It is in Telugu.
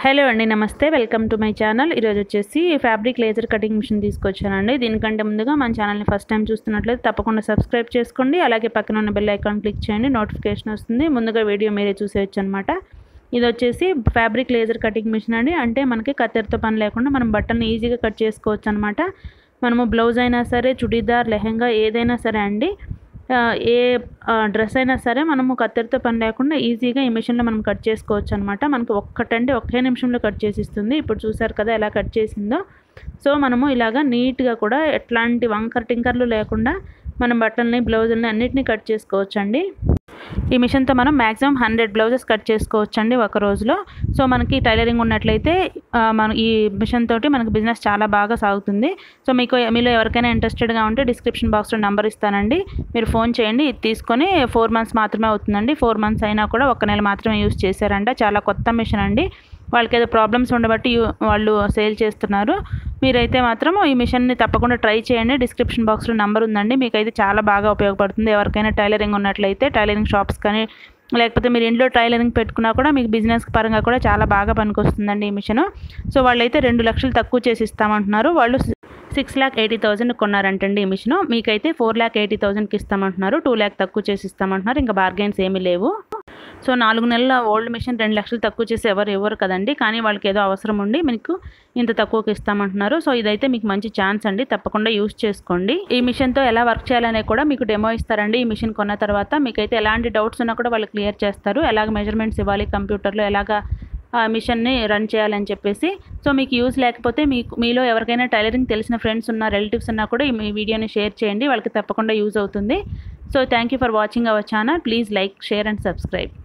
హలో అండి నమస్తే వెల్కమ్ టు మై ఛానల్ ఈరోజు వచ్చేసి ఫ్యాబ్రిక్ లేజర్ కటింగ్ మిషన్ తీసుకొచ్చానండి దీనికంటే ముందుగా మన ఛానల్ని ఫస్ట్ టైం చూస్తున్నట్లయితే తప్పకుండా సబ్స్క్రైబ్ చేసుకోండి అలాగే పక్కన ఉన్న బెల్ ఐకాన్ క్లిక్ చేయండి నోటిఫికేషన్ వస్తుంది ముందుగా వీడియో మీరే చూసేయచ్చు అనమాట ఇది వచ్చేసి ఫ్యాబ్రిక్ లేజర్ కటింగ్ మిషన్ అండి అంటే మనకి కత్తెరతో పని లేకుండా మనం బట్టలను ఈజీగా కట్ చేసుకోవచ్చు అనమాట మనము బ్లౌజ్ అయినా సరే చుడీదార్ లెహెంగా ఏదైనా సరే అండి ఆ, ఏ డ్రెస్ అయినా సరే మనము కత్తెరతో పని లేకుండా ఈజీగా ఈ మిషన్లో మనం కట్ చేసుకోవచ్చు అనమాట మనకు ఒక్కటంటే ఒకే నిమిషంలో కట్ చేసి ఇస్తుంది ఇప్పుడు చూసారు కదా ఎలా కట్ చేసిందో సో మనము ఇలాగా నీట్గా కూడా ఎట్లాంటి వంకర్ టింకర్లు లేకుండా మనం బట్టల్ని బ్లౌజుల్ని అన్నిటినీ కట్ చేసుకోవచ్చు అండి ఈ మిషన్తో మనం మ్యాక్సిమం హండ్రెడ్ బ్లౌజెస్ కట్ చేసుకోవచ్చు అండి ఒక రోజులో సో మనకి టైలరింగ్ ఉన్నట్లయితే ఆ, మన ఈ మిషన్ తోటి మనకి బిజినెస్ చాలా బాగా సాగుతుంది సో మీకు మీలో ఎవరికైనా ఇంట్రెస్టెడ్గా ఉంటే డిస్క్రిప్షన్ బాక్స్లో నెంబర్ ఇస్తానండి మీరు ఫోన్ చేయండి ఇది తీసుకొని ఫోర్ మంత్స్ మాత్రమే అవుతుందండి ఫోర్ మంత్స్ అయినా కూడా ఒక నెల మాత్రమే యూస్ చేశారంట చాలా కొత్త మిషన్ అండి వాళ్ళకి ఏదో ప్రాబ్లమ్స్ ఉండబట్టి యు- వాళ్ళు సేల్ చేస్తున్నారు మీరైతే మాత్రం ఈ మిషన్ని తప్పకుండా ట్రై చేయండి డిస్క్రిప్షన్ బాక్స్లో నెంబర్ ఉందండి మీకైతే చాలా బాగా ఉపయోగపడుతుంది ఎవరికైనా టైలరింగ్ ఉన్నట్లయితే టైలరింగ్ షాప్స్ కానీ లేకపోతే మీరు ఇంట్లో టైలరింగ్ పెట్టుకున్నా కూడా మీకు బిజినెస్ పరంగా కూడా చాలా బాగా పనికొస్తుందండి ఈ మిషన్ సో వాళ్ళైతే రెండు లక్షలు తక్కువ చేసి ఇస్తామంటున్నారు వాళ్ళు సిక్స్ ల్యాక్ ఎయిటీ థౌసండ్ కొన్నారంటండి ఈ మిషన్ మీకైతే ఫోర్ ల్యాక్ ఎయిటీ థౌసండ్కి ఇస్తామంటున్నారు టూ ల్యాక్ తక్కువ చేసి ఇస్తామంటున్నారు ఇంకా బార్గెన్స్ ఏమీ లేవు సో నాలుగు నెలల ఓల్డ్ మిషన్ రెండు లక్షలు తక్కువ చేసి ఎవరు ఇవ్వరు కదండి కానీ వాళ్ళకి ఏదో అవసరం ఉండి మీకు ఇంత తక్కువకి ఇస్తామంటున్నారు సో ఇదైతే మీకు మంచి ఛాన్స్ అండి తప్పకుండా యూస్ చేసుకోండి ఈ మిషన్తో ఎలా వర్క్ చేయాలనే కూడా మీకు డెమో ఇస్తారండి ఈ మిషన్ కొన్న తర్వాత మీకైతే ఎలాంటి డౌట్స్ ఉన్నా కూడా వాళ్ళు క్లియర్ చేస్తారు ఎలాగ మెజర్మెంట్స్ ఇవ్వాలి కంప్యూటర్లో ఎలాగ ఆ మిషన్ని రన్ చేయాలని చెప్పేసి సో మీకు యూజ్ లేకపోతే మీకు మీలో ఎవరికైనా టైలరింగ్ తెలిసిన ఫ్రెండ్స్ ఉన్న రిలేటివ్స్ ఉన్నా కూడా ఈ మీ వీడియోని షేర్ చేయండి వాళ్ళకి తప్పకుండా యూజ్ అవుతుంది so thank you for watching our channel please like share and subscribe